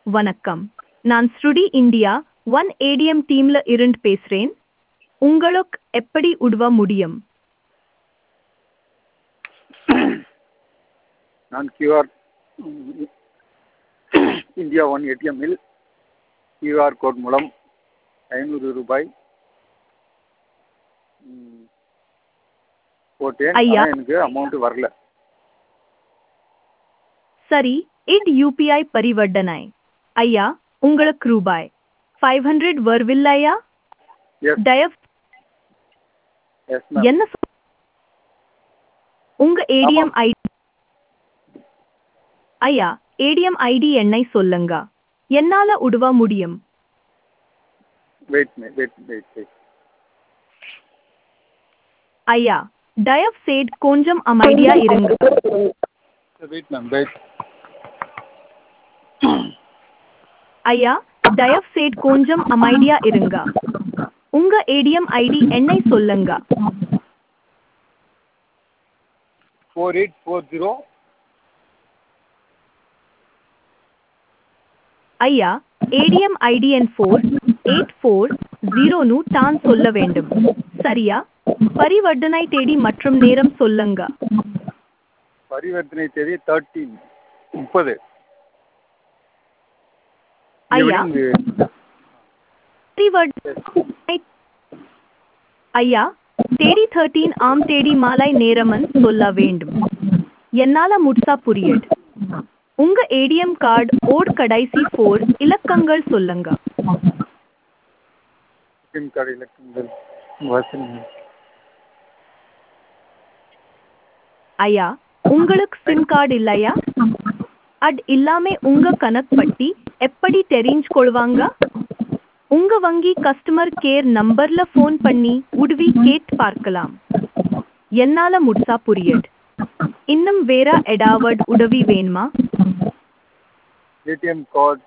வணக்கம் நான் ஸ்ருடி இந்தியா ஒன் ஏடிஎம் டீம்ல இருந்து பேசுறேன் உங்களுக்கு எப்படி உதவ முடியும் நான் கியூஆர் இந்தியா ஒன் ஏடிஎம்மில் கியூஆர் கோட் மூலம் ஐநூறு ரூபாய் ம், போட்டேன் ஐயா. ஆனால் எனக்கு அமௌண்ட் வரல சரி இது யூபிஐ பரிவர்த்தனை ஐயா உங்களுக்கு ரூபாய் ஃபைவ் ஹண்ட்ரட் வரவில்லையா எஸ் தயவு எஸ் மேம் என்ன சொ- உங்க ஏடிஎம் ஐடி ஐயா ஏடிஎம் ஐடி எண்ணை சொல்லுங்க என்னால உதவ முடியும் வெயிட் வெயிட் வெயிட் வெயிட் ஐயா தயவு செய்து கொஞ்சம் அமைதியா இருங்க வெயிட் மேம் வெயிட் ஐயா தயவு செய்து கொஞ்சம் அமைதியா இருங்க உங்க ஏடிஎம் ஐடி எண்ணை சொல்லுங்க ஃபோர் எயிட் ஃபோர் ஜீரோ ஐயா ஏடிஎம் ஐடி எண் ஃபோர் எயிட் ஃபோர் ஜீரோனு தான் சொல்ல வேண்டும் சரியா பரிவர்த்தனை தேதி மற்றும் நேரம் சொல்லுங்க பரிவர்த்தனை தேதி தேர்ட்டீன் முப்பது ஐயா ஈவினிங் பரிவர்த்தனை ஐயா தேதி தேர்ட்டீன் ஆம் தேதி மாலை நேரமன் சொல்ல வேண்டும் என்னால முட்சா புரியட் உங்க ஏடிஎம் கார்டு ஓட் கடைசி ஃபோர் இலக்கங்கள் சொல்லுங்க சிம் கார்டு இலக்கங்கள் வசனம் ஐயா உங்களுக்கு சிம் கார்டு இல்லையா அட் இல்லாம உங்க கணக்கு பட்டி எப்படி தெரிஞ்சுக்கொள்வாங்க உங்க வங்கி கஸ்டமர் கேர் நம்பர்ல ஃபோன் பண்ணி உதவி கேட்டு பார்க்கலாம் என்னால முட்சா புரியட் இன்னும் வேற எடாவட் உதவி வேணுமா ATM card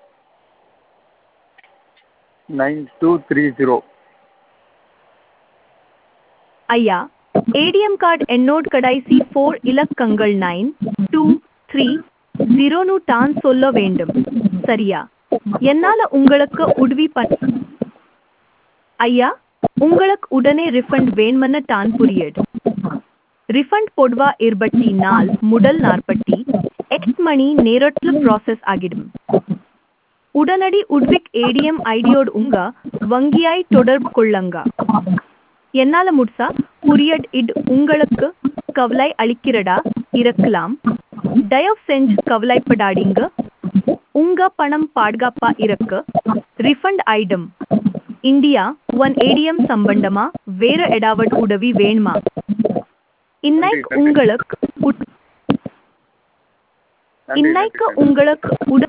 nine two three zero ஐயா ஏடிஎம் கார்டு என்னோட கடைசி ஃபோர் இலக்கங்கள் நைன் டூ த்ரீ ஜீரோனு தான் சொல்ல வேண்டும் சரியா என்னால உங்களுக்கு உதவி பண்ண ஐயா உங்களுக்கு உடனே ரிஃபண்ட் வேணும்னு தான் புரியுது ரிஃபண்ட் பொதுவா இருபத்தி நாள் முதல் நாற்பத்தி எட்டு மணி நேரத்துல ப்ராசஸ் ஆகிடும் உடனடி உட்விக் ஏடிஎம் ஐடியோடு உங்க வங்கியாய் தொடர்பு கொள்ளுங்க என்னால முடிசா புரியட் இது உங்களுக்கு கவலை அளிக்கிறதா இருக்கலாம் தயவு செஞ்சு கவலைப்படாதீங்க உங்க பணம் பாதுகாப்பா இருக்கு refund item India one ATM சம்பந்தமா வேற ஏதாவது உதவி வேணுமா இன்னைக்கு உங்களுக்கு உட்- நன்றி இன்னைக்கு நன்றி உங்களுக்கு உட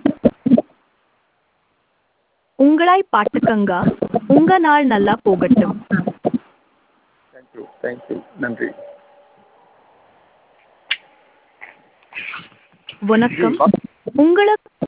உங்களாய் பாட்டுக்கங்க உங்க நாள் நல்லா போகட்டும் தேங்க்யூ தேங்க்யூ நன்றி வணக்கம் உங்களுக்கு